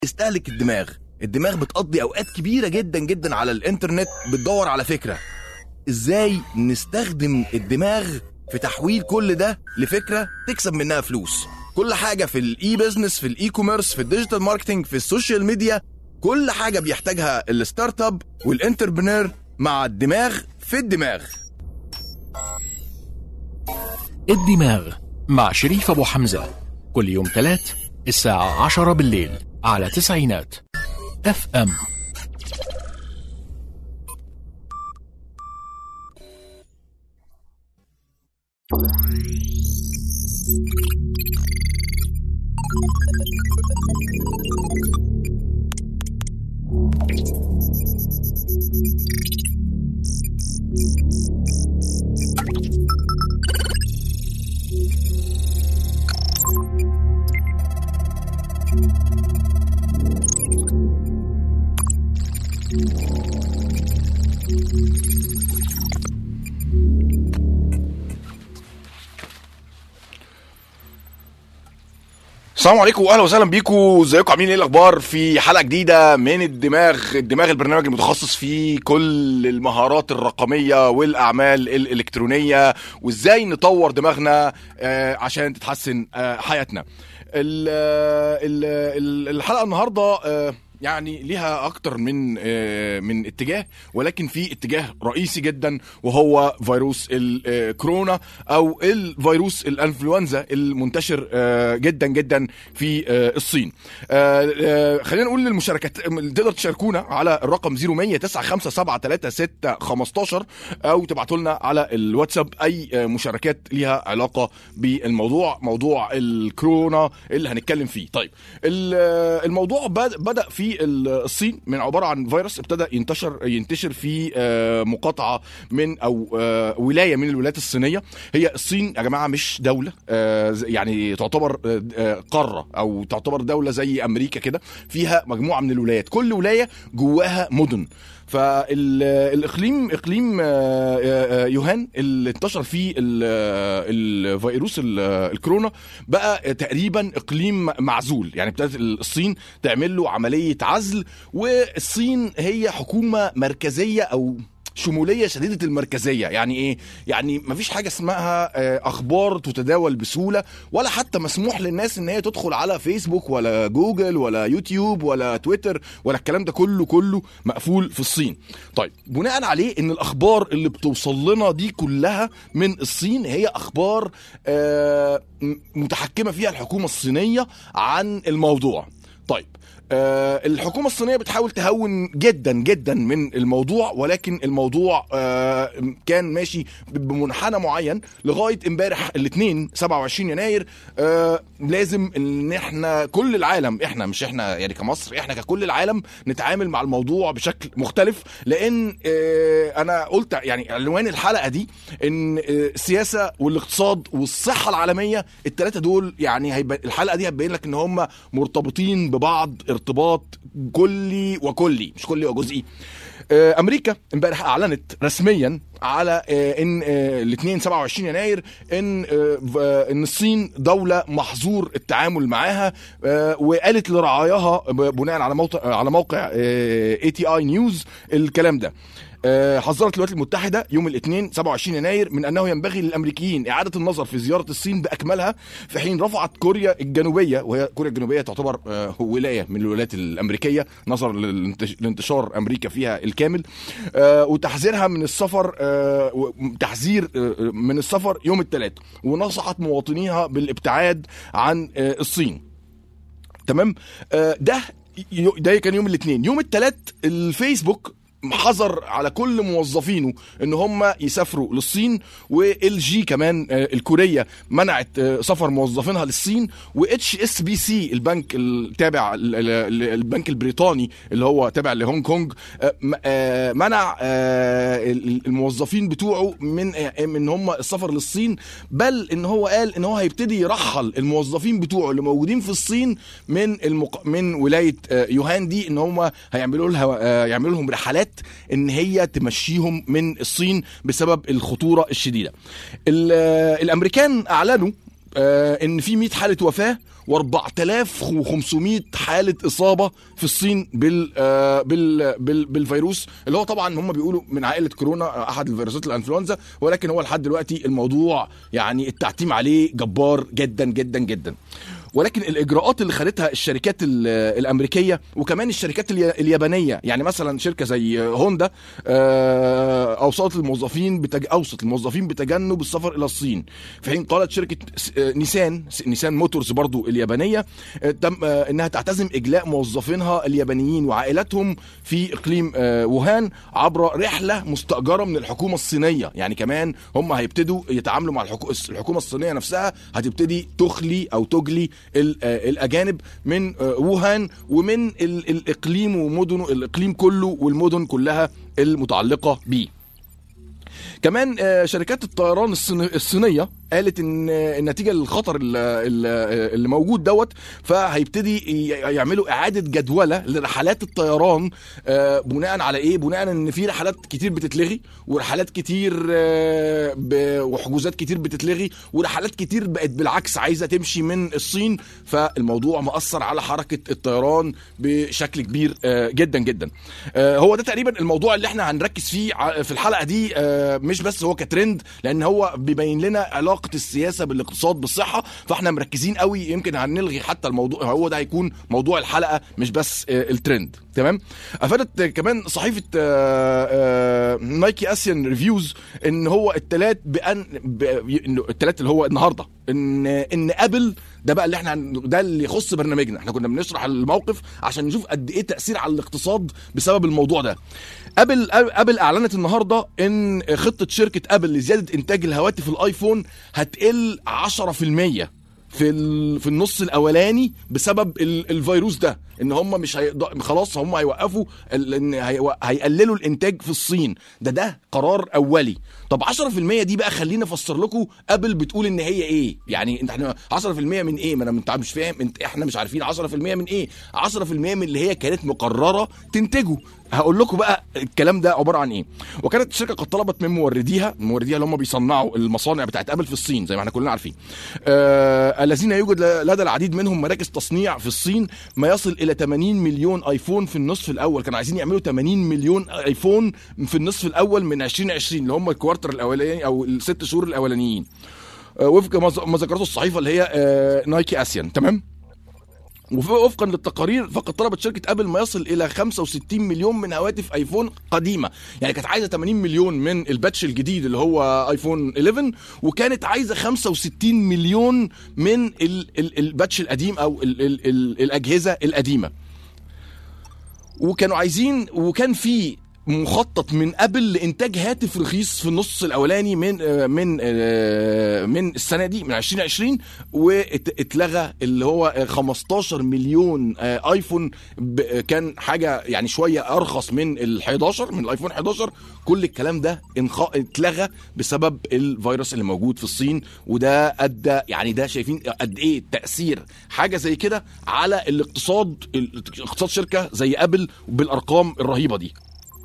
استهلك الدماغ الدماغ بتقضي اوقات كبيره جدا جدا على الانترنت بتدور على فكره ازاي نستخدم الدماغ في تحويل كل ده لفكره تكسب منها فلوس كل حاجه في الاي بزنس في الاي كوميرس في الديجيتال ماركتنج في السوشيال ميديا كل حاجه بيحتاجها الستارت اب والانتربرنور مع الدماغ في الدماغ الدماغ مع شريف أبو حمزة كل يوم تلات الساعة عشرة بالليل على تسعينات اف ام السلام عليكم واهلا وسهلا بيكم ازيكم عاملين ايه الاخبار في حلقه جديده من الدماغ الدماغ البرنامج المتخصص في كل المهارات الرقميه والاعمال الالكترونيه وازاي نطور دماغنا آه، عشان تتحسن آه، حياتنا ال- ال- ال- الحلقه النهارده آه، يعني ليها اكتر من آه، من اتجاه ولكن في اتجاه رئيسي جدا وهو فيروس الكورونا او الفيروس الانفلونزا المنتشر آه، جدا جدا في آه، الصين آه، آه، خلينا نقول للمشاركات تقدر تشاركونا على الرقم 0100 957 او تبعتوا لنا على الواتساب اي آه، مشاركات ليها علاقه بالموضوع موضوع الكورونا اللي هنتكلم فيه طيب ال- آه، الموضوع بد- بدا في الصين من عباره عن فيروس ابتدى ينتشر ينتشر في آه، مقاطعه من او آه، ولايه من الولايات الصينيه هي الصين يا جماعه مش دوله آه، زي- يعني تعتبر آه، آه، قاره او تعتبر دوله زي امريكا كده فيها مجموعه من الولايات كل ولايه جواها مدن فالاقليم اقليم آه، آه، آه، يوهان اللي انتشر فيه ال- آه، الفيروس ال- آه، الكورونا بقى تقريبا اقليم معزول يعني ابتدت الصين تعمل له عمليه عزل والصين هي حكومه مركزيه او شموليه شديده المركزيه يعني ايه يعني مفيش حاجه اسمها آه، اخبار تتداول بسهوله ولا حتى مسموح للناس ان هي تدخل على فيسبوك ولا جوجل ولا يوتيوب ولا تويتر ولا الكلام ده كله كله مقفول في الصين طيب بناء عليه ان الاخبار اللي بتوصل لنا دي كلها من الصين هي اخبار آه، م- متحكمه فيها الحكومه الصينيه عن الموضوع طيب آه، الحكومة الصينية بتحاول تهون جدا جدا من الموضوع ولكن الموضوع آه، كان ماشي ب- بمنحنى معين لغاية امبارح الاثنين 27 يناير آه، لازم ان احنا كل العالم احنا مش احنا يعني كمصر احنا ككل العالم نتعامل مع الموضوع بشكل مختلف لان آه، انا قلت يعني عنوان الحلقة دي ان آه، السياسة والاقتصاد والصحة العالمية الثلاثة دول يعني هيبقى الحلقة دي هتبين لك ان هم مرتبطين ببعض ارتباط كلي وكلي مش كلي وجزئي آه، امريكا امبارح اعلنت رسميا على آه، ان الاثنين 27 يناير ان آه، ف- آه، ان الصين دوله محظور التعامل معاها آه، وقالت لرعاياها ب- بناء على موقع على موقع اي تي اي نيوز الكلام ده آه، حذرت الولايات المتحده يوم الاثنين 27 يناير من انه ينبغي للامريكيين اعاده النظر في زياره الصين باكملها في حين رفعت كوريا الجنوبيه وهي كوريا الجنوبيه تعتبر آه، ولايه من الولايات الامريكيه نظرا للانتش- لانتشار امريكا فيها الكامل آه، وتحذيرها من السفر آه، و- تحذير آه، من السفر يوم الثلاث ونصحت مواطنيها بالابتعاد عن آه، الصين تمام آه، ده ي- ده كان يوم الاثنين يوم الثلاث الفيسبوك حظر على كل موظفينه ان هم يسافروا للصين وال جي كمان آه، الكوريه منعت آه، سفر موظفينها للصين واتش اس بي سي البنك التابع ال- ال- البنك البريطاني اللي هو تابع لهونج كونج آه، م- آه، منع آه، ال- الموظفين بتوعه من آه، من هم السفر للصين بل ان هو قال ان هو هيبتدي يرحل الموظفين بتوعه اللي موجودين في الصين من المق... من ولايه آه، يوهان دي ان هم هيعملوا لها آه، يعملوا لهم رحلات ان هي تمشيهم من الصين بسبب الخطوره الشديده ال- آه، الامريكان اعلنوا آه، ان في 100 حاله وفاه و4500 حاله اصابه في الصين بال آه، بال بال بالفيروس اللي هو طبعا هم بيقولوا من عائله كورونا احد الفيروسات الانفلونزا ولكن هو لحد دلوقتي الموضوع يعني التعتيم عليه جبار جدا جدا جدا ولكن الاجراءات اللي خدتها الشركات ال- الامريكيه وكمان الشركات اليا- اليابانيه يعني مثلا شركه زي هوندا آه، اوصت الموظفين بتج... اوصت الموظفين بتجنب السفر الى الصين في حين قالت شركه س- آه، نيسان س- نيسان موتورز برضو اليابانيه آه، تم آه، انها تعتزم اجلاء موظفينها اليابانيين وعائلاتهم في اقليم آه، ووهان عبر رحله مستاجره من الحكومه الصينيه يعني كمان هم هيبتدوا يتعاملوا مع الحكو... الحكومه الصينيه نفسها هتبتدي تخلي او تجلي ال- آه، الاجانب من آه، ووهان ومن ال- الاقليم ومدنه الاقليم كله والمدن كلها المتعلقه بيه كمان آه، شركات الطيران الصيني- الصينيه قالت ان آه، النتيجه للخطر ال- ال- اللي موجود دوت فهيبتدي ي- يعملوا اعاده جدوله لرحلات الطيران آه، بناء على ايه بناء ان في رحلات كتير بتتلغي ورحلات كتير آه، ب- وحجوزات كتير بتتلغي ورحلات كتير بقت بالعكس عايزه تمشي من الصين فالموضوع مأثر على حركه الطيران بشكل كبير آه، جدا جدا آه، هو ده تقريبا الموضوع اللي احنا هنركز فيه ع- في الحلقه دي آه، مش بس هو كترند لان هو بيبين لنا علاقه السياسه بالاقتصاد بالصحه فاحنا مركزين قوي يمكن هنلغي حتى الموضوع هو ده هيكون موضوع الحلقه مش بس آه، الترند تمام افادت كمان صحيفه آه، آه، نايكي اسيان ريفيوز ان هو التلات بان ب- إنه التلات اللي هو النهارده ان ان ابل ده بقى اللي احنا هن- ده اللي يخص برنامجنا احنا كنا بنشرح الموقف عشان نشوف قد ايه تاثير على الاقتصاد بسبب الموضوع ده ابل ابل اعلنت النهارده ان خطه شركه ابل لزياده انتاج الهواتف الايفون هتقل 10% في ال- في النص الاولاني بسبب ال- الفيروس ده ان هم مش هيقدر خلاص هم هيوقفوا ال- ان هيو- هيقللوا الانتاج في الصين ده ده قرار اولي طب 10% دي بقى خلينا افسر لكم ابل بتقول ان هي ايه يعني انت احنا 10% من ايه ما انا انت مش فاهم انت احنا مش عارفين 10% من ايه 10% من اللي هي كانت مقرره تنتجه هقول لكم بقى الكلام ده عباره عن ايه وكانت الشركه قد طلبت من مورديها مورديها اللي هم بيصنعوا المصانع بتاعت ابل في الصين زي ما احنا كلنا عارفين آه الذين يوجد ل- لدى العديد منهم مراكز تصنيع في الصين ما يصل الى 80 مليون ايفون في النصف الاول كانوا عايزين يعملوا 80 مليون ايفون في النصف الاول من 2020 اللي هم الكوارتر الاولاني او الست شهور الاولانيين آه وفق ما ذ- ما ذكرته الصحيفه اللي هي آه نايكي اسيان تمام وفقا للتقارير فقد طلبت شركه ابل ما يصل الى 65 مليون من هواتف ايفون قديمه يعني كانت عايزه 80 مليون من الباتش الجديد اللي هو ايفون 11 وكانت عايزه 65 مليون من ال ال الباتش القديم او ال ال ال الاجهزه القديمه وكانوا عايزين وكان في مخطط من قبل لانتاج هاتف رخيص في النص الاولاني من آه، من آه، من السنه دي من 2020 واتلغى اللي هو آه، 15 مليون آه، ايفون ب- كان حاجه يعني شويه ارخص من ال 11 من الايفون 11 كل الكلام ده انخ- اتلغى بسبب الفيروس اللي موجود في الصين وده ادى يعني ده شايفين قد ايه تاثير حاجه زي كده على الاقتصاد اقتصاد شركه زي ابل بالارقام الرهيبه دي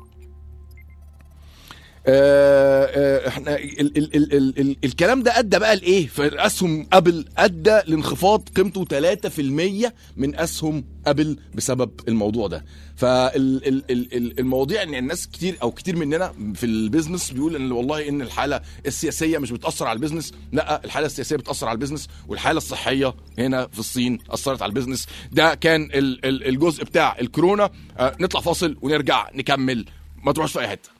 آه، آه، احنا ال ال ال ال ال الكلام ده ادى بقى لايه في اسهم ابل ادى لانخفاض قيمته 3% من اسهم ابل بسبب الموضوع ده فالمواضيع ان الناس كتير او كتير مننا في البيزنس بيقول ان والله ان الحاله السياسيه مش بتاثر على البيزنس لا الحاله السياسيه بتاثر على البيزنس والحاله الصحيه هنا في الصين اثرت على البيزنس ده كان ال- ال- الجزء بتاع الكورونا آه، نطلع فاصل ونرجع نكمل ما تروحش في اي حته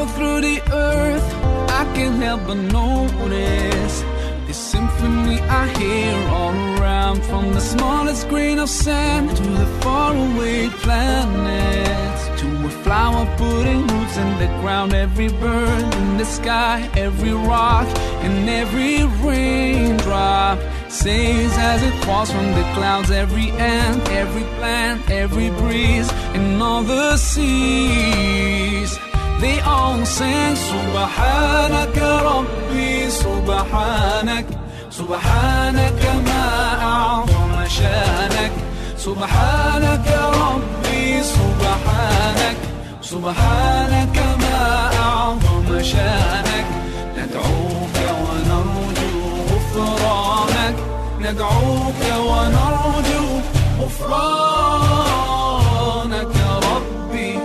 travel through the earth, I can't help but notice this symphony I hear all around, from the smallest grain of sand to the faraway planets, to a flower putting roots in the ground, every bird in the sky, every rock, and every raindrop sings as it falls from the clouds, every ant, every plant, every breeze, and all the seas. They all sing سبحانك ربي سبحانك سبحانك ما أعظم شانك سبحانك ربي سبحانك سبحانك ما أعظم شانك ندعوك ونرجو غفرانك ندعوك ونرجو غفرانك ربي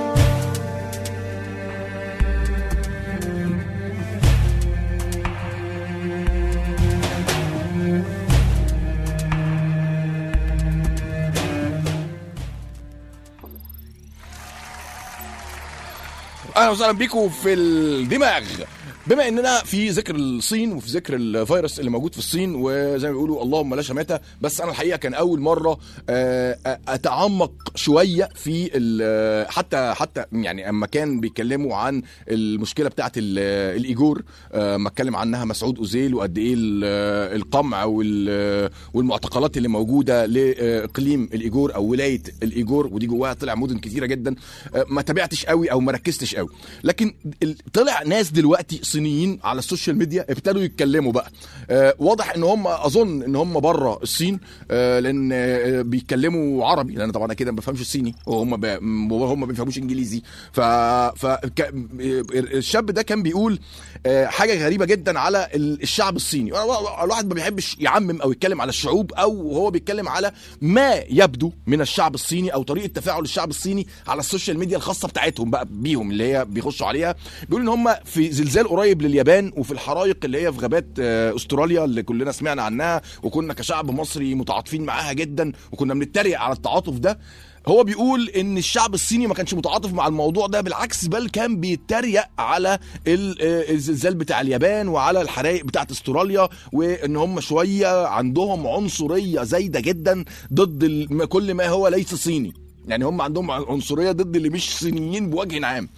اهلا وسهلا بيكم في الدماغ بما اننا في ذكر الصين وفي ذكر الفيروس اللي موجود في الصين وزي ما بيقولوا اللهم لا شماته بس انا الحقيقه كان اول مره آه، اتعمق شويه في ال- حتى حتى يعني اما كان بيتكلموا عن المشكله بتاعت ال- الايجور آه، ما اتكلم عنها مسعود اوزيل وقد ايه ال- القمع وال- والمعتقلات اللي موجوده لاقليم الايجور او ولايه الايجور ودي جواها طلع مدن كتيره جدا آه، ما تابعتش قوي او ما ركزتش قوي لكن ال- طلع ناس دلوقتي صينيين على السوشيال ميديا ابتدوا يتكلموا بقى آه، واضح ان هم اظن ان هم بره الصين آه، لان آه، بيتكلموا عربي لان طبعا أنا كده ما بفهمش الصيني وهم ب... وهم ما بيفهموش انجليزي ف... ف... ك... الشاب ده كان بيقول آه، حاجه غريبه جدا على ال- الشعب الصيني الواحد ما بيحبش يعمم او يتكلم على الشعوب او هو بيتكلم على ما يبدو من الشعب الصيني او طريقه تفاعل الشعب الصيني على السوشيال ميديا الخاصه بتاعتهم بقى بيهم اللي هي بيخشوا عليها بيقول ان هم في زلزال قريب لليابان وفي الحرائق اللي هي في غابات آه، استراليا اللي كلنا سمعنا عنها وكنا كشعب مصري متعاطفين معاها جدا وكنا بنتريق على التعاطف ده هو بيقول ان الشعب الصيني ما كانش متعاطف مع الموضوع ده بالعكس بل كان بيتريق على ال- آه، الزلزال بتاع اليابان وعلى الحرائق بتاعت استراليا وان هم شويه عندهم عنصريه زايده جدا ضد ال- كل ما هو ليس صيني يعني هم عندهم عنصريه ضد اللي مش صينيين بوجه عام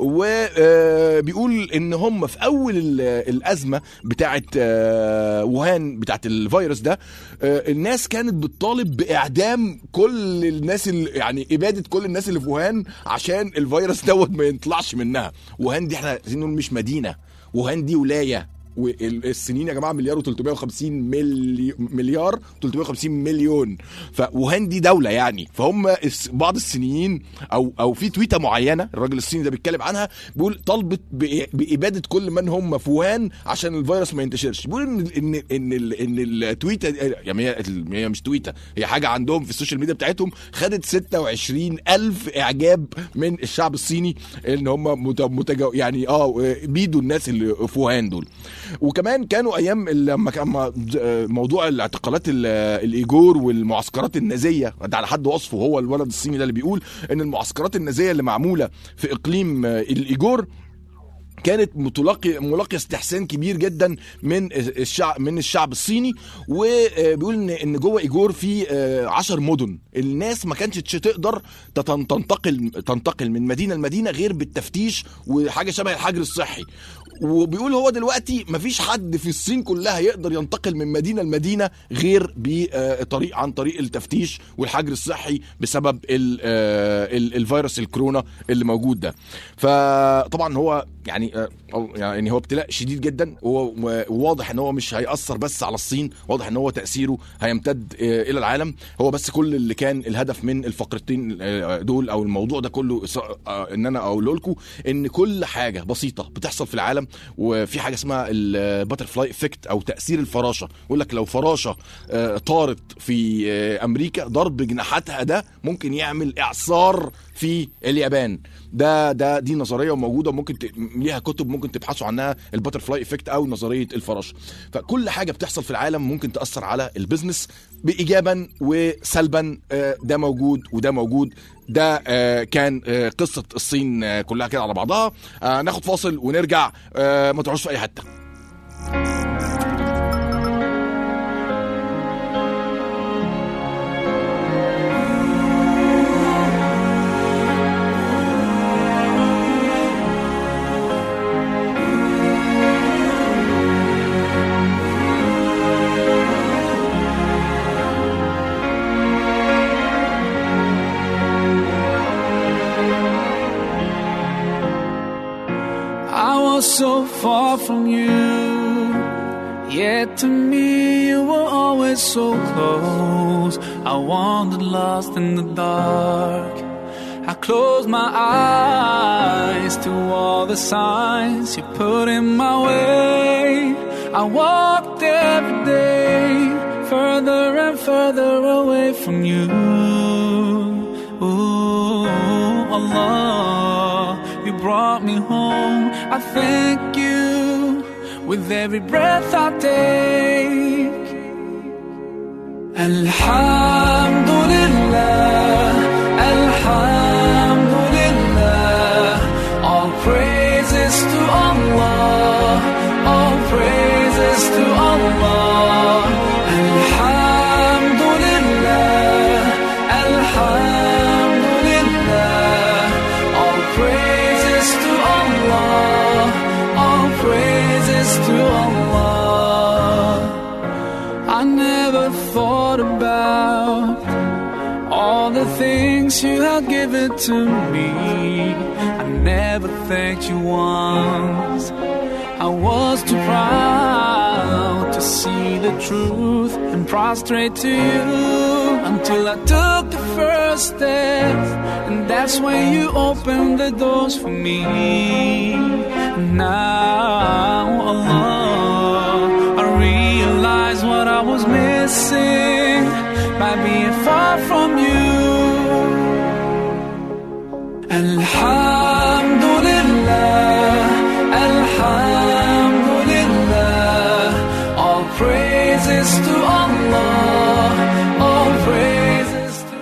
وبيقول ان هم في اول ال- الازمه بتاعه آه، ووهان بتاعه الفيروس ده آه، الناس كانت بتطالب باعدام كل الناس اللي يعني اباده كل الناس اللي في ووهان عشان الفيروس دوت ما يطلعش منها ووهان دي احنا عايزين نقول مش مدينه ووهان دي ولايه والسنين يا جماعه مليار و350 ملي... مليار 350 مليون فوهان دي دوله يعني فهم الس- بعض الصينيين او او في تويته معينه الراجل الصيني ده بيتكلم عنها بيقول طلبت ب- باباده كل من هم في وهان عشان الفيروس ما ينتشرش بيقول ان ان ان ال- ان التويته يعني هي هي مش تويته هي حاجه عندهم في السوشيال ميديا بتاعتهم خدت 26 الف اعجاب من الشعب الصيني ان هم مت- متجو يعني اه بيدوا الناس اللي في وهان دول وكمان كانوا ايام لما كان م- موضوع الاعتقالات ال- الايجور والمعسكرات النازيه ده على حد وصفه هو الولد الصيني ده اللي بيقول ان المعسكرات النازيه اللي معموله في اقليم آه، الايجور كانت متلقي ملاقيه استحسان كبير جدا من الشعب من الشعب الصيني وبيقول ان ان جوه ايجور في 10 مدن الناس ما كانتش تقدر تتن- تنتقل تنتقل من مدينه لمدينه غير بالتفتيش وحاجه شبه الحجر الصحي وبيقول هو دلوقتي مفيش حد في الصين كلها يقدر ينتقل من مدينه لمدينه غير بطريق عن طريق التفتيش والحجر الصحي بسبب ال- آه، ال- الفيروس الكورونا اللي موجود ده فطبعا هو يعني آه، أو- يعني هو ابتلاء شديد جدا وهو- وواضح ان هو مش هيأثر بس على الصين واضح ان هو تأثيره هيمتد آه، الى العالم هو بس كل اللي كان الهدف من الفقرتين آه، دول او الموضوع ده كله إص- آه، ان انا اقول لكم ان كل حاجه بسيطه بتحصل في العالم وفي حاجه اسمها الباترفلاي افكت او تاثير الفراشه يقول لك لو فراشه آه، طارت في آه، امريكا ضرب جناحاتها ده ممكن يعمل اعصار في اليابان ده ده دي نظريه موجوده وممكن ت... ليها كتب ممكن تبحثوا عنها الباترفلاي افكت او نظريه الفراشه فكل حاجه بتحصل في العالم ممكن تاثر على البيزنس بايجابا وسلبا آه، ده موجود وده موجود ده آه، كان آه، قصه الصين آه، كلها كده على بعضها آه، ناخد فاصل ونرجع آه، ما تروحوش في اي حته I was so far from you, yet to me you were always so close. I wandered lost in the dark. I closed my eyes to all the signs you put in my way. I walked every day further and further away from you. Ooh, Allah, you brought me home. I thank you with every breath I take. Alhamdulillah, Alhamdulillah. All praises to Allah, all praises to Allah. Alhamdulillah, Alhamdulillah. All praises to Allah, all praises to Allah. I never thought about all the things you had given to me. I never thanked you once. I was too proud to see the truth and prostrate to you until I took the first step. And that's when you opened the doors for me. Now, Allah, I realize what I was missing by being far from you. Alhamdulillah, Alhamdulillah. All praises to Allah, all praises to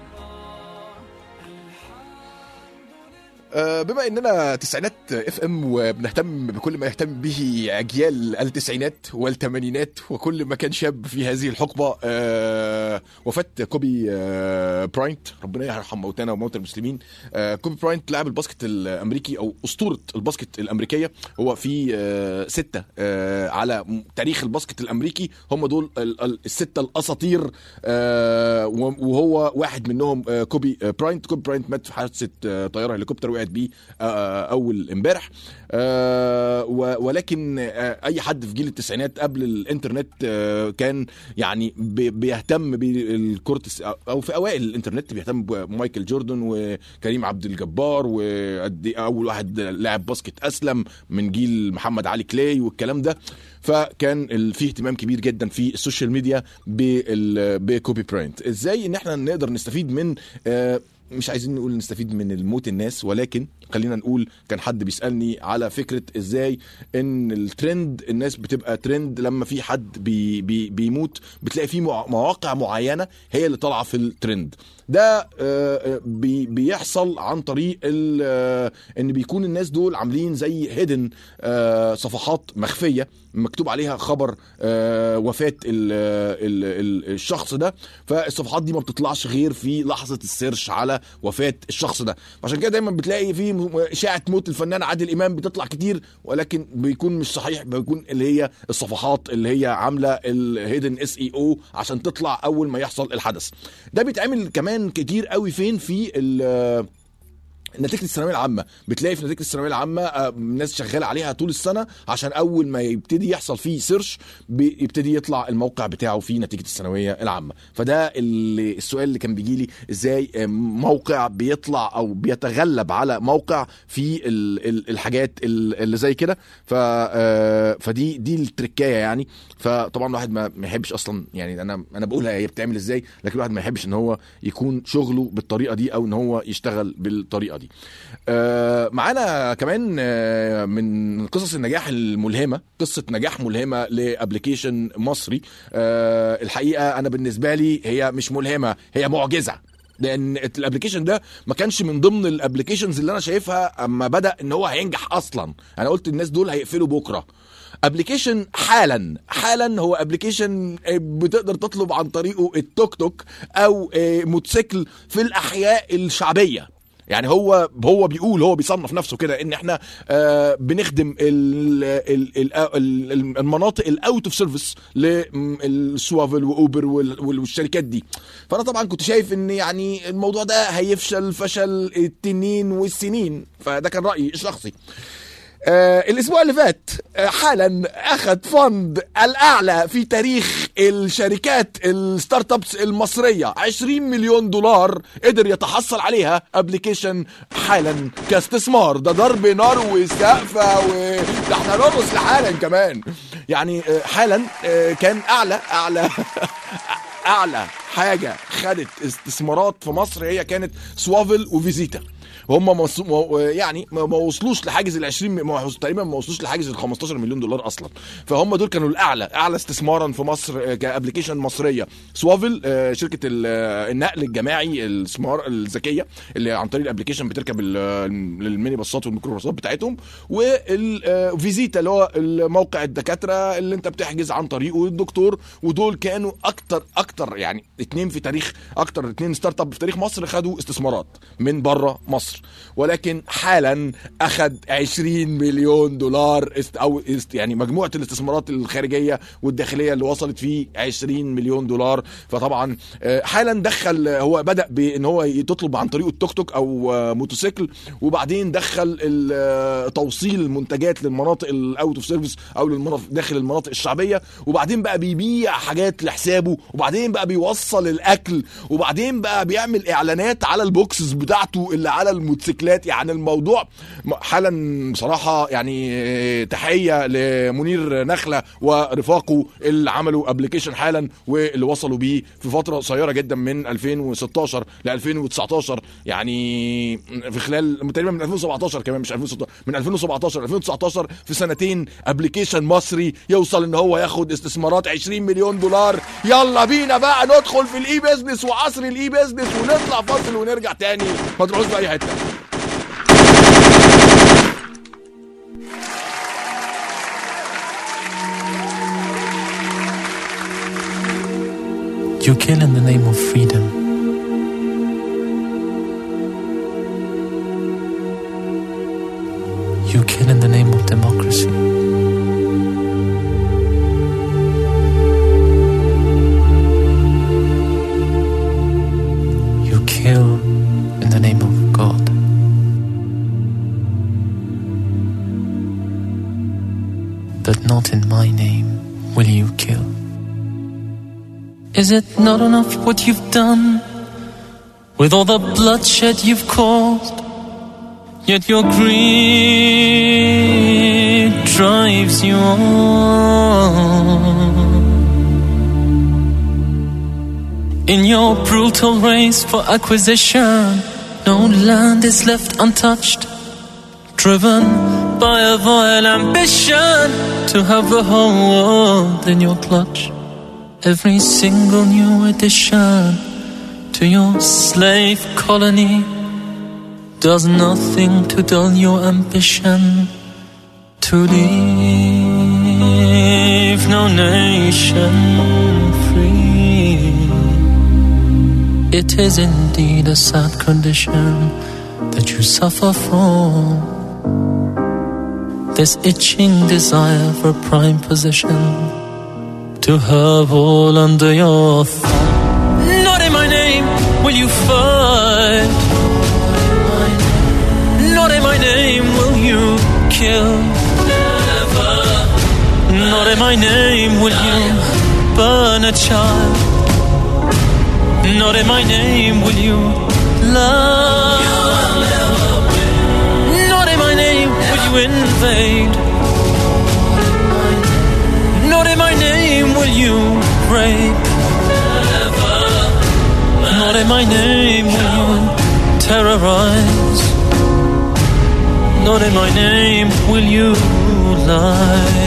آه، بما اننا تسعينات اف ام وبنهتم بكل ما يهتم به اجيال التسعينات والثمانينات وكل ما كان شاب في هذه الحقبه آه، وفاه كوبي آه، براينت ربنا يرحم موتانا وموتى المسلمين آه، كوبي براينت لاعب الباسكت الامريكي او اسطوره الباسكت الامريكيه هو في آه، سته آه، على م- تاريخ الباسكت الامريكي هم دول ال- ال- السته الاساطير آه، وهو واحد منهم آه، كوبي آه، براينت كوبي براينت مات في حادثه آه، طياره هليكوبتر وقعت بيه آه، اول امبارح آه، و- ولكن آه، اي حد في جيل التسعينات قبل الانترنت آه، كان يعني بي- بيهتم بالكورت او في اوائل الانترنت بيهتم بمايكل جوردن وكريم عبد الجبار وقد إيه اول واحد لاعب باسكت اسلم من جيل محمد علي كلاي والكلام ده فكان ال- فيه اهتمام كبير جدا في السوشيال ميديا بال- بكوبي براينت ازاي ان احنا نقدر نستفيد من آه، مش عايزين نقول نستفيد من الموت الناس ولكن خلينا نقول كان حد بيسالني على فكره ازاي ان الترند الناس بتبقى ترند لما في حد بي بي بيموت بتلاقي في مع- مواقع معينه هي اللي طالعه في الترند ده آه، آه، بي بيحصل عن طريق ال- آه، ان بيكون الناس دول عاملين زي هيدن صفحات مخفيه مكتوب عليها خبر آه، وفاه ال ال ال الشخص ده فالصفحات دي ما بتطلعش غير في لحظه السيرش على وفاه الشخص ده عشان كده دايما بتلاقي في م- اشاعه موت الفنان عادل امام بتطلع كتير ولكن بيكون مش صحيح بيكون اللي هي الصفحات اللي هي عامله الهيدن اس اي او عشان تطلع اول ما يحصل الحدث ده بيتعمل كمان كتير قوي فين في ال- نتيجه الثانويه العامه بتلاقي في نتيجه الثانويه العامه آه، ناس شغاله عليها طول السنه عشان اول ما يبتدي يحصل فيه سيرش بيبتدي يطلع الموقع بتاعه في نتيجه الثانويه العامه فده اللي السؤال اللي كان بيجي لي ازاي آه، موقع بيطلع او بيتغلب على موقع في ال- ال- الحاجات ال- اللي زي كده ف آه، فدي دي التركايه يعني فطبعا الواحد ما ما يحبش اصلا يعني انا انا بقولها هي بتعمل ازاي لكن الواحد ما يحبش ان هو يكون شغله بالطريقه دي او ان هو يشتغل بالطريقه دي آه، معانا كمان آه، من قصص النجاح الملهمه قصه نجاح ملهمه لابلكيشن مصري آه، الحقيقه انا بالنسبه لي هي مش ملهمه هي معجزه لان الابلكيشن ده ما كانش من ضمن الابلكيشنز اللي انا شايفها اما بدا ان هو هينجح اصلا انا قلت الناس دول هيقفلوا بكره ابلكيشن حالا حالا هو ابلكيشن بتقدر تطلب عن طريقه التوك توك او آه، موتوسيكل في الاحياء الشعبيه يعني هو هو بيقول هو بيصنف نفسه كده ان احنا آه بنخدم ال ال ال ال المناطق الاوت اوف سيرفيس للسوافل واوبر وال- وال- والشركات دي فانا طبعا كنت شايف ان يعني الموضوع ده هيفشل فشل التنين والسنين فده كان رايي الشخصي آه الاسبوع اللي فات آه حالا اخذ فند الاعلى في تاريخ الشركات الستارت ابس المصريه 20 مليون دولار قدر يتحصل عليها ابلكيشن حالا كاستثمار ده ضرب نار وسقفه وده احنا نرقص لحالا كمان يعني آه حالا آه كان اعلى اعلى اعلى حاجه خدت استثمارات في مصر هي كانت سوافل وفيزيتا هم مص... مو- يعني ما ما وصلوش لحاجز ال 20 ما وص- تقريبا ما وصلوش لحاجز ال 15 مليون دولار اصلا فهم دول كانوا الاعلى اعلى استثمارا في مصر آه، كابلكيشن مصريه سوافل آه، شركه ال- آه، النقل الجماعي السمار الذكيه اللي عن طريق الابلكيشن بتركب ال- آه، الميني باصات والميكروباصات بتاعتهم والفيزيتا اللي هو الموقع الدكاتره اللي انت بتحجز عن طريقه الدكتور ودول كانوا اكتر اكتر يعني اتنين في تاريخ اكتر اتنين ستارت اب في تاريخ مصر خدوا استثمارات من بره مصر ولكن حالا اخذ 20 مليون دولار است او است يعني مجموعه الاستثمارات الخارجيه والداخليه اللي وصلت فيه 20 مليون دولار فطبعا آه، حالا دخل هو بدا بان هو تطلب عن طريقه التوك توك او آه، موتوسيكل وبعدين دخل ال- آه، توصيل المنتجات للمناطق الاوت اوف سيرفيس او للمناطق داخل المناطق الشعبيه وبعدين بقى بيبيع حاجات لحسابه وبعدين بقى بيوصل الاكل وبعدين بقى بيعمل اعلانات على البوكسز بتاعته اللي على الموتوسيكلات يعني الموضوع م- حالا بصراحه يعني آه، تحيه لمنير نخله ورفاقه اللي عملوا ابلكيشن حالا واللي وصلوا بيه في فتره قصيره جدا من 2016 ل 2019 يعني في خلال تقريبا من 2017 كمان مش 2016 من 2017 ل 2019 في سنتين ابلكيشن مصري يوصل ان هو ياخد استثمارات 20 مليون دولار يلا بينا بقى ندخل في الاي بيزنس وعصر الاي بيزنس ونطلع فاصل ونرجع تاني ما تروحوش في اي حته You kill in the name of freedom. You kill in the name of democracy. You kill in the name of God. But not in my name will you kill. Is it not enough what you've done with all the bloodshed you've caused? Yet your greed drives you on. In your brutal race for acquisition, no land is left untouched. Driven by a vile ambition to have the whole world in your clutch every single new addition to your slave colony does nothing to dull your ambition to leave no nation free. It is indeed a sad condition that you suffer from. This itching desire for prime position to have all under your thumb. Not in my name will you fight. Not in my name will you kill. Not in my name will you burn a child. Not in my name will you love. Not in my name will you invade. Not in my name will you rape. Not in my name will you terrorize. Not in my name will you lie.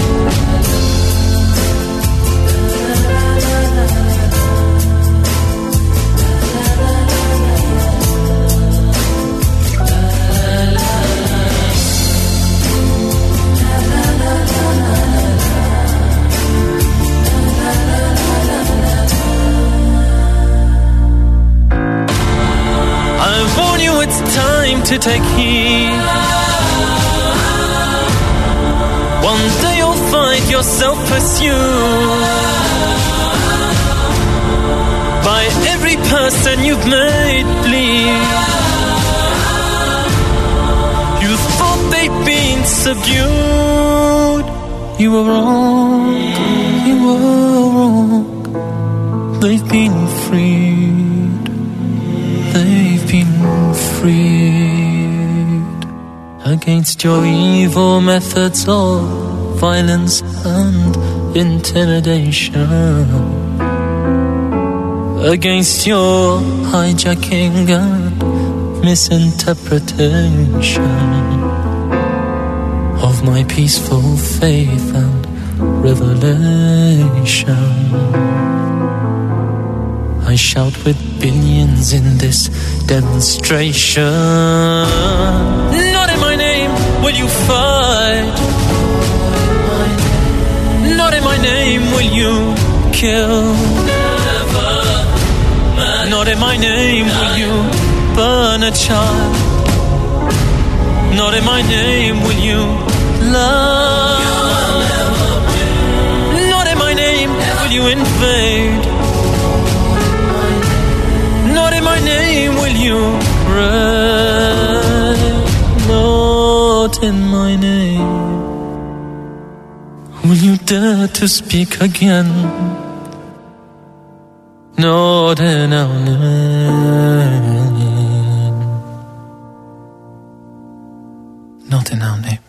I warn you, it's time to take heed. One day you'll find yourself pursued by every person you've made bleed. You thought they'd been subdued. You were wrong. You were wrong. They've been freed. They've been freed against your evil methods of violence and intimidation, against your hijacking and misinterpretation of my peaceful faith and revelation. I shout with billions in this demonstration. Not in my name will you fight. Not in my name will you kill. Not in my name will you burn a child. Not in my name will you love. Not in my name will you invade. Not in my name will you pray. Not in my name will you dare to speak again. Not in our name. Not in our name.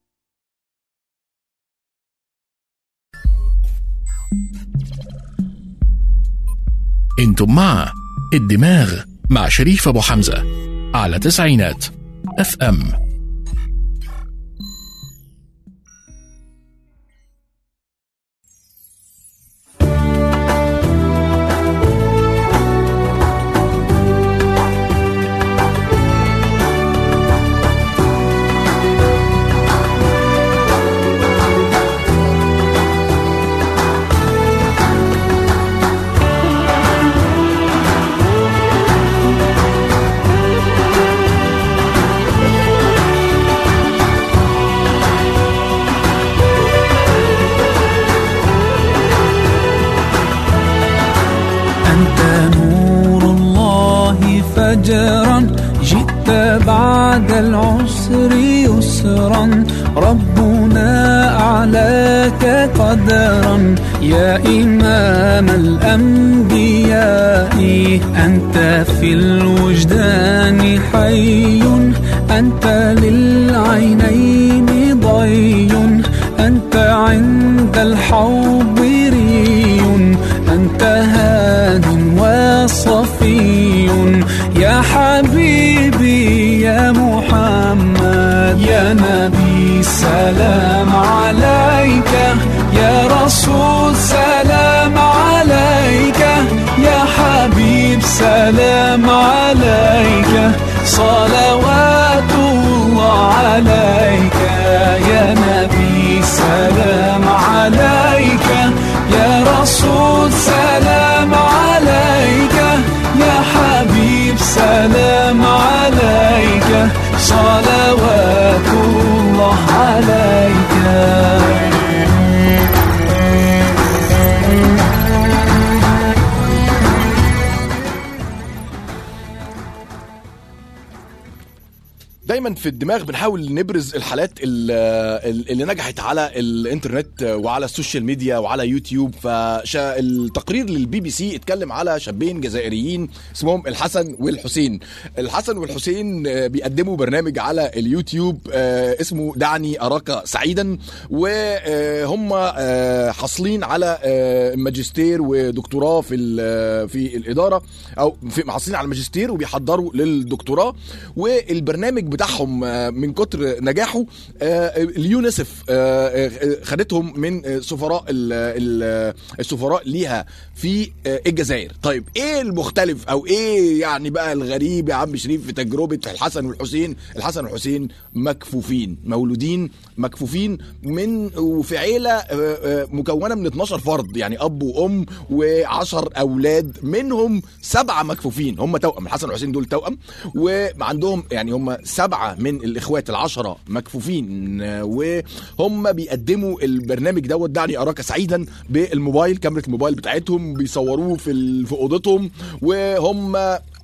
انتم مع الدماغ مع شريف ابو حمزه على تسعينات اف ام أنت نور الله فجرا جئت بعد العسر يسرا ربنا أعلاك قدرا يا إمام الأنبياء أنت في الوجدان حي أنت للعينين ضي أنت عند الحوض ري أنت هاد وصفي يا حبيبي يا محمد يا نبي سلام عليك يا رسول سلام عليك يا حبيب سلام عليك صلوات الله عليك يا نبي سلام عليك يا رسول سلام عليك يا حبيب سلام عليك صلوات الله عليك دايما في الدماغ بنحاول نبرز الحالات ال- ال- اللي نجحت على الانترنت وعلى السوشيال ميديا وعلى يوتيوب فالتقرير للبي بي سي اتكلم على شابين جزائريين اسمهم الحسن والحسين الحسن والحسين آه، بيقدموا برنامج على اليوتيوب آه، اسمه دعني اراك سعيدا وهم آه، حاصلين على آه، ماجستير ودكتوراه في ال- في الاداره او في حاصلين على الماجستير وبيحضروا للدكتوراه والبرنامج بتاعهم آه، من كتر نجاحه آه، اليونيسف آه، آه، خدتهم من آه، سفراء ال- ال- السفراء ليها في آه، الجزائر طيب ايه المختلف او ايه يعني بقى الغريب يا عم شريف في تجربه الحسن والحسين الحسن والحسين مكفوفين مولودين مكفوفين من وفي عيله آه، آه، مكونه من 12 فرد يعني اب وام و10 اولاد منهم سبعه مكفوفين هم توأم الحسن والحسين دول توأم وعندهم يعني هم سبعه من الاخوات العشره مكفوفين آه، وهم بيقدموا البرنامج دوت دعني اراك سعيدا بالموبايل كاميرا الموبايل بتاعتهم بيصوروه في ال- في اوضتهم وهم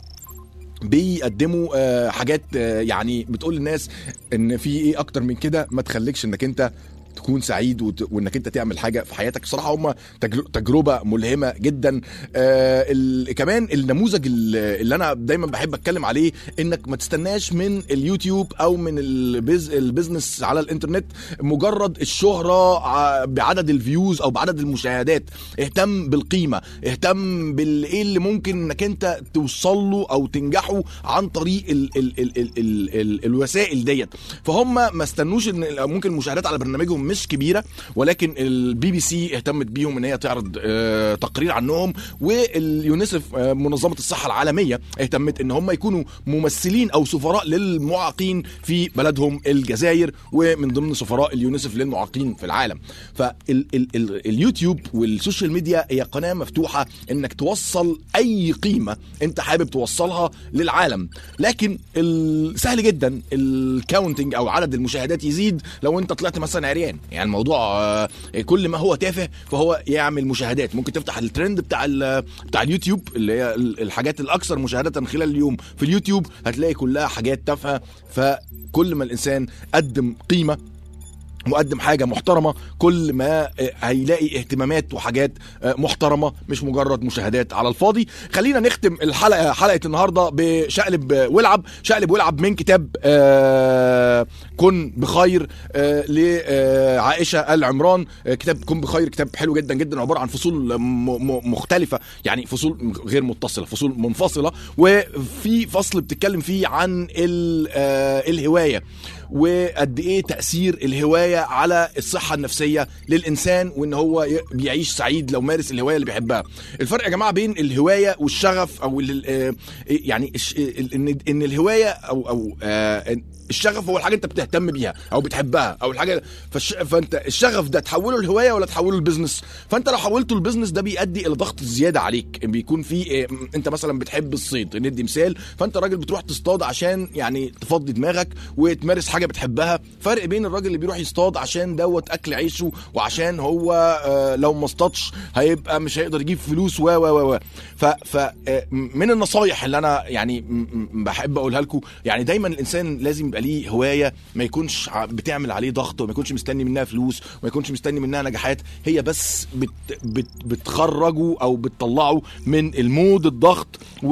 بيقدموا آه، حاجات آه، يعني بتقول للناس ان في ايه اكتر من كده ما تخليكش انك انت تكون سعيد وت... وانك انت تعمل حاجه في حياتك بصراحه هم تجر... تجربه ملهمه جدا آه ال... كمان النموذج ال- اللي انا دايما بحب اتكلم عليه انك ما تستناش من اليوتيوب او من البيز... البيزنس على الانترنت مجرد الشهره ع- بعدد الفيوز او بعدد المشاهدات اهتم بالقيمه اهتم بالايه اللي ممكن انك انت توصل له او تنجحه عن طريق ال... ال... ال... ال... ال... ال... الوسائل ديت فهم ما استنوش ان ممكن المشاهدات على برنامجهم مش كبيره ولكن البي بي سي اهتمت بيهم ان هي تعرض آه، تقرير عنهم واليونيسف آه، منظمه الصحه العالميه اهتمت ان هم يكونوا ممثلين او سفراء للمعاقين في بلدهم الجزائر ومن ضمن سفراء اليونيسف للمعاقين في العالم فاليوتيوب والسوشيال ميديا هي قناه مفتوحه انك توصل اي قيمه انت حابب توصلها للعالم لكن ال- سهل جدا الكاونتنج او عدد المشاهدات يزيد لو انت طلعت مثلا عريان يعني الموضوع آه، كل ما هو تافه فهو يعمل مشاهدات ممكن تفتح الترند بتاع ال- بتاع اليوتيوب اللي هي ال- الحاجات الاكثر مشاهده خلال اليوم في اليوتيوب هتلاقي كلها حاجات تافهه فكل ما الانسان قدم قيمه مقدم حاجه محترمه كل ما آه، هيلاقي اهتمامات وحاجات آه، محترمه مش مجرد مشاهدات على الفاضي خلينا نختم الحلقه حلقه النهارده بشقلب آه، والعب شقلب والعب من كتاب آه، كن بخير آه، لعائشه ال عمران آه، كتاب كن بخير كتاب حلو جدا جدا عباره عن فصول م- م- مختلفه يعني فصول غير متصله فصول منفصله وفي فصل بتتكلم فيه عن ال- آه، الهوايه وقد ايه تاثير الهوايه على الصحه النفسيه للانسان وان هو ي- بيعيش سعيد لو مارس الهوايه اللي بيحبها الفرق يا جماعه بين الهوايه والشغف او ال- آه، يعني الش- ال- ان ان الهوايه او او آه، الشغف هو الحاجه انت بتهتم بيها او بتحبها او الحاجه فالش... فانت الشغف ده تحوله لهوايه ولا تحوله لبزنس فانت لو حولته لبزنس ده بيؤدي الى ضغط زياده عليك بيكون في إيه، م- انت مثلا بتحب الصيد ندي مثال فانت راجل بتروح تصطاد عشان يعني تفضي دماغك وتمارس حاجه بتحبها فرق بين الراجل اللي بيروح يصطاد عشان دوت اكل عيشه وعشان هو آه، لو ما اصطادش هيبقى مش هيقدر يجيب فلوس و و و و ف ف آه، من النصايح اللي انا يعني م- م- بحب اقولها لكم يعني دايما الانسان لازم يبقى ليه هوايه ما يكونش ع- بتعمل عليه ضغط وما يكونش مستني منها فلوس وما يكونش مستني منها نجاحات هي بس بت بت بتخرجه او بتطلعه من المود الضغط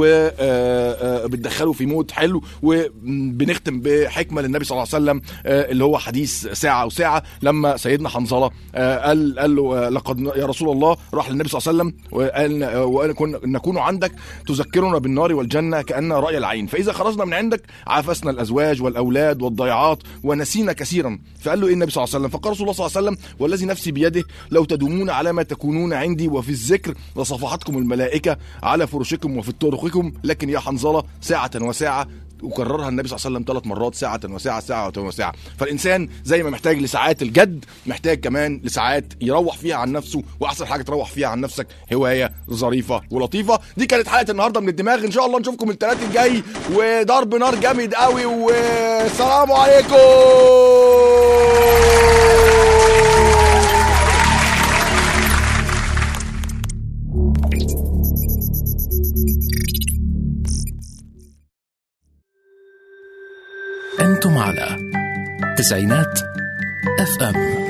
وبتدخله في مود حلو وبنختم بحكمه للنبي صلى الله عليه وسلم آه، اللي هو حديث ساعه وساعه لما سيدنا حنظله آه، قال قال له آه، لقد يا رسول الله راح للنبي صلى الله عليه وسلم وقال آه، وأنا كن نكون عندك تذكرنا بالنار والجنه كان راي العين فاذا خرجنا من عندك عافسنا الازواج والاولاد والضيعات ونسينا كثيرا فقال له ايه النبي صلى الله عليه وسلم فقال رسول الله صلى الله عليه وسلم والذي نفسي بيده لو تدومون على ما تكونون عندي وفي الذكر لصفحتكم الملائكه على فرشكم وفي طرقكم لكن يا حنظله ساعه وساعه وكررها النبي صلى الله عليه وسلم ثلاث مرات ساعة وساعة ساعة وساعة فالإنسان زي ما محتاج لساعات الجد محتاج كمان لساعات يروح فيها عن نفسه وأحسن حاجة تروح فيها عن نفسك هواية ظريفة ولطيفة دي كانت حلقة النهاردة من الدماغ إن شاء الله نشوفكم الثلاث الجاي وضرب نار جامد قوي والسلام عليكم أنتم على تسعينات اف ام